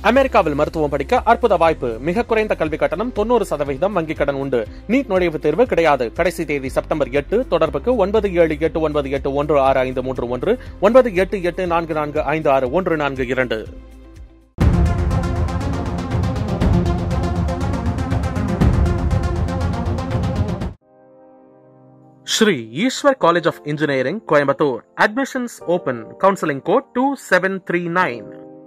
அமெரிக்காவில் மருத்துவம் படிக்க அற்புத வாய்ப்பு மிக குறைந்த கல்வி கட்டணம் தொண்ணூறு சதவீதம் வங்கிக் கடன் உண்டு நீட் நுழைவுத் தேர்வு கிடையாது கடைசி தேதி செப்டம்பர் எட்டு தொடர்புக்கு ஒன்பது ஏழு எட்டு ஒன்பது எட்டு ஒன்று ஆறு ஐந்து மூன்று ஒன்று ஒன்பது எட்டு எட்டு நான்கு நான்கு ஐந்து ஆறு ஒன்று நான்கு இரண்டு Sri Eshwar college of engineering Coimbatore admissions open counselling code two seven three nine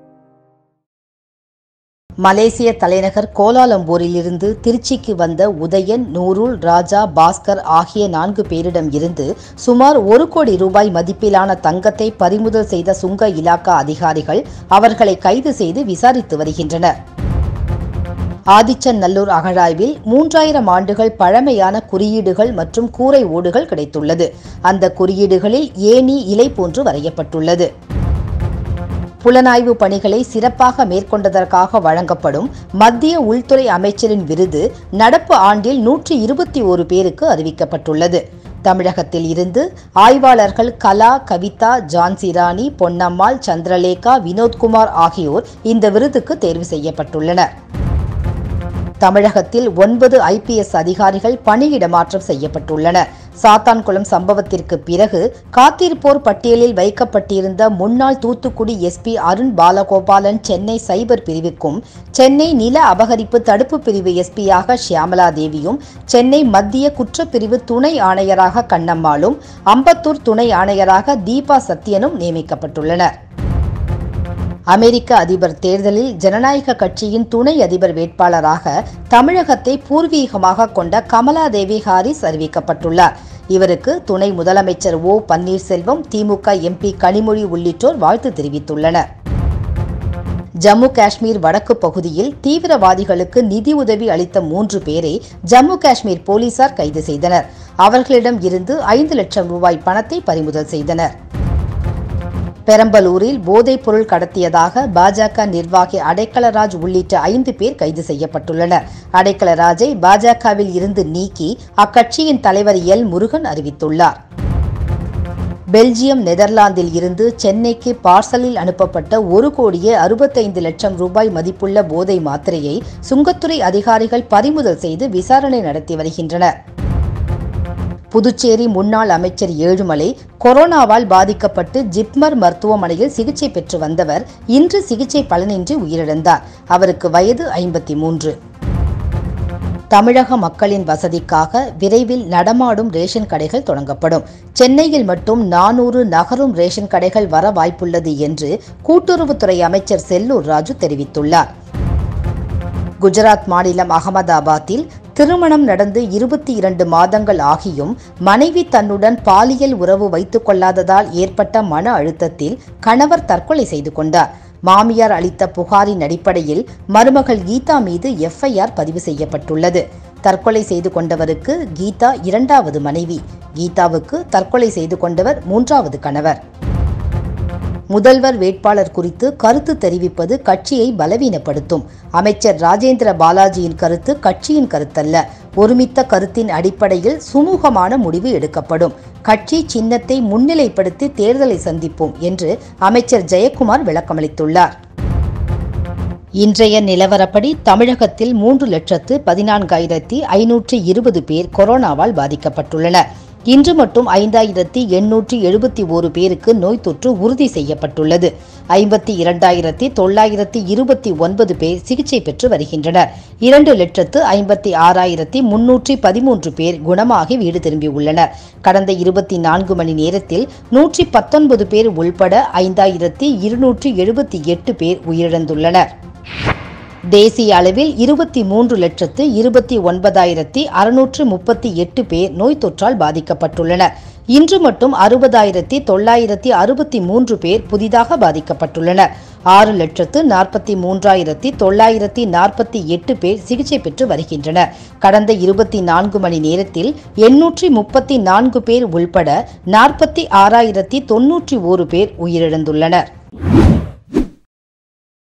மலேசிய தலைநகர் கோலாலம்பூரில் இருந்து திருச்சிக்கு வந்த உதயன் நூருல் ராஜா பாஸ்கர் ஆகிய நான்கு பேரிடம் இருந்து சுமார் ஒரு கோடி ரூபாய் மதிப்பிலான தங்கத்தை பறிமுதல் செய்த சுங்க இலாக்கா அதிகாரிகள் அவர்களை கைது செய்து விசாரித்து வருகின்றனர் ஆதிச்சநல்லூர் அகழாய்வில் மூன்றாயிரம் ஆண்டுகள் பழமையான குறியீடுகள் மற்றும் கூரை ஓடுகள் கிடைத்துள்ளது அந்த குறியீடுகளில் ஏணி இலை போன்று வரையப்பட்டுள்ளது புலனாய்வு பணிகளை சிறப்பாக மேற்கொண்டதற்காக வழங்கப்படும் மத்திய உள்துறை அமைச்சரின் விருது நடப்பு ஆண்டில் நூற்றி இருபத்தி ஒரு பேருக்கு அறிவிக்கப்பட்டுள்ளது தமிழகத்தில் இருந்து ஆய்வாளர்கள் கலா கவிதா ஜான்சி ராணி பொன்னம்மாள் சந்திரலேகா வினோத்குமார் ஆகியோர் இந்த விருதுக்கு தேர்வு செய்யப்பட்டுள்ளனர் தமிழகத்தில் ஒன்பது ஐபிஎஸ் அதிகாரிகள் பணியிடமாற்றம் செய்யப்பட்டுள்ளனர் சாத்தான்குளம் சம்பவத்திற்கு பிறகு காத்திருப்போர் பட்டியலில் வைக்கப்பட்டிருந்த முன்னாள் தூத்துக்குடி எஸ்பி அருண் பாலகோபாலன் சென்னை சைபர் பிரிவுக்கும் சென்னை நில அபகரிப்பு தடுப்பு பிரிவு எஸ்பியாக ஷியாமலா தேவியும் சென்னை மத்திய குற்றப்பிரிவு துணை ஆணையராக கண்ணம்மாளும் அம்பத்தூர் துணை ஆணையராக தீபா சத்யனும் நியமிக்கப்பட்டுள்ளனர் அமெரிக்க அதிபர் தேர்தலில் ஜனநாயக கட்சியின் துணை அதிபர் வேட்பாளராக தமிழகத்தை பூர்வீகமாக கொண்ட கமலாதேவி ஹாரிஸ் அறிவிக்கப்பட்டுள்ளார் இவருக்கு துணை முதலமைச்சர் O Panneerselvam DMK MP Kanimozhi உள்ளிட்டோர் வாழ்த்து தெரிவித்துள்ளனர் ஜம்மு காஷ்மீர் வடக்கு பகுதியில் தீவிரவாதிகளுக்கு நிதி உதவி அளித்த மூன்று பேரை ஜம்மு காஷ்மீர் போலீசார் கைது செய்தனர் அவர்களிடம் இருந்து ஐந்து லட்சம் ரூபாய் பணத்தை பறிமுதல் செய்தனர் பெரம்பலூரில் போதைப் பொருள் கடத்தியதாக பாஜக நிர்வாகி அடைக்கலராஜ் உள்ளிட்ட ஐந்து பேர் கைது செய்யப்பட்டுள்ளனர் அடைக்கலராஜை பாஜகவில் இருந்து நீக்கி அக்கட்சியின் தலைவர் எல் முருகன் அறிவித்துள்ளார் பெல்ஜியம் நெதர்லாந்தில் இருந்து சென்னைக்கு பார்சலில் அனுப்பப்பட்ட ஒரு கோடியே அறுபத்தைந்து லட்சம் ரூபாய் மதிப்புள்ள போதை மாத்திரையை சுங்கத்துறை அதிகாரிகள் பறிமுதல் செய்து விசாரணை நடத்தி வருகின்றனர் புதுச்சேரி முன்னாள் அமைச்சர் ஏழுமலை கொரோனாவால் பாதிக்கப்பட்டு ஜிப்மர் மருத்துவமனையில் சிகிச்சை பெற்று வந்தவர் இன்று சிகிச்சை பலனின்றி உயிரிழந்தார் அவருக்கு வயது ஐம்பத்தி மூன்று தமிழக மக்களின் வசதிக்காக விரைவில் நடமாடும் ரேஷன் கடைகள் தொடங்கப்படும் சென்னையில் மட்டும் நானூறு நகரும் ரேஷன் கடைகள் வர வாய்ப்புள்ளது என்று கூட்டுறவுத்துறை அமைச்சர் செல்லூர் ராஜு தெரிவித்துள்ளார் குஜராத் மாநிலம் அகமதாபாத்தில் திருமணம் நடந்து இருபத்தி இரண்டு மாதங்கள் ஆகியும் மனைவி தன்னுடன் பாலியல் உறவு வைத்துக் கொள்ளாததால் ஏற்பட்ட மன அழுத்தத்தில் கணவர் தற்கொலை செய்து கொண்டார் மாமியார் அளித்த புகாரின் அடிப்படையில் மருமகள் கீதா மீது எஃப்ஐஆர் பதிவு செய்யப்பட்டுள்ளது தற்கொலை செய்து கொண்டவருக்கு கீதா இரண்டாவது மனைவி கீதாவுக்கு தற்கொலை செய்து கொண்டவர் மூன்றாவது கணவர் முதல்வர் வேட்பாளர் குறித்து கருத்து தெரிவிப்பது கட்சியை பலவீனப்படுத்தும் அமைச்சர் ராஜேந்திர பாலாஜியின் கருத்து கட்சியின் கருத்தல்ல ஒருமித்த கருத்தின் அடிப்படையில் சுமூகமான முடிவு எடுக்கப்படும் கட்சி சின்னத்தை முன்னிலைப்படுத்தி தேர்தலை சந்திப்போம் என்று அமைச்சர் ஜெயக்குமார் விளக்கமளித்துள்ளார் இன்றைய நிலவரப்படி தமிழகத்தில் மூன்று லட்சத்து பதினான்காயிரத்தி ஐநூற்றி இருபது பேர் கொரோனாவால் பாதிக்கப்பட்டுள்ளனர் இன்று மட்டும் ஐந்தாயிரத்தி எண்ணூற்றி எழுபத்தி ஓரு பேருக்கு நோய் தொற்று உறுதி செய்யப்பட்டுள்ளது ஐம்பத்தி இரண்டாயிரத்தி தொள்ளாயிரத்தி இருபத்தி ஒன்பது பேர் சிகிச்சை பெற்று வருகின்றனர் இரண்டு லட்சத்து ஐம்பத்தி ஆறாயிரத்தி முன்னூற்றி பதிமூன்று பேர் குணமாகி வீடு திரும்பியுள்ளனர் கடந்த இருபத்தி நான்கு மணி நேரத்தில் நூற்றி பத்தொன்பது பேர் உள்பட ஐந்தாயிரத்தி இருநூற்றி எழுபத்தி எட்டு பேர் உயிரிழந்துள்ளனர் தேசிய அளவில் இருபத்தி மூன்று லட்சத்து இருபத்தி ஒன்பதாயிரத்தி அறுநூற்று முப்பத்தி எட்டு பேர் நோய் தொற்றால் பாதிக்கப்பட்டுள்ளனர் இன்று மட்டும் அறுபதாயிரத்தி தொள்ளாயிரத்தி அறுபத்தி மூன்று பேர் புதிதாக பாதிக்கப்பட்டுள்ளனர் ஆறு லட்சத்து நாற்பத்தி மூன்றாயிரத்தி தொள்ளாயிரத்தி நாற்பத்தி எட்டு பேர் சிகிச்சை பெற்று வருகின்றனர் கடந்த இருபத்தி நான்கு மணி நேரத்தில் எண்ணூற்றி முப்பத்தி நான்கு பேர் உள்பட நாற்பத்தி ஆறாயிரத்தி தொன்னூற்றி ஓரு பேர் உயிரிழந்துள்ளனர்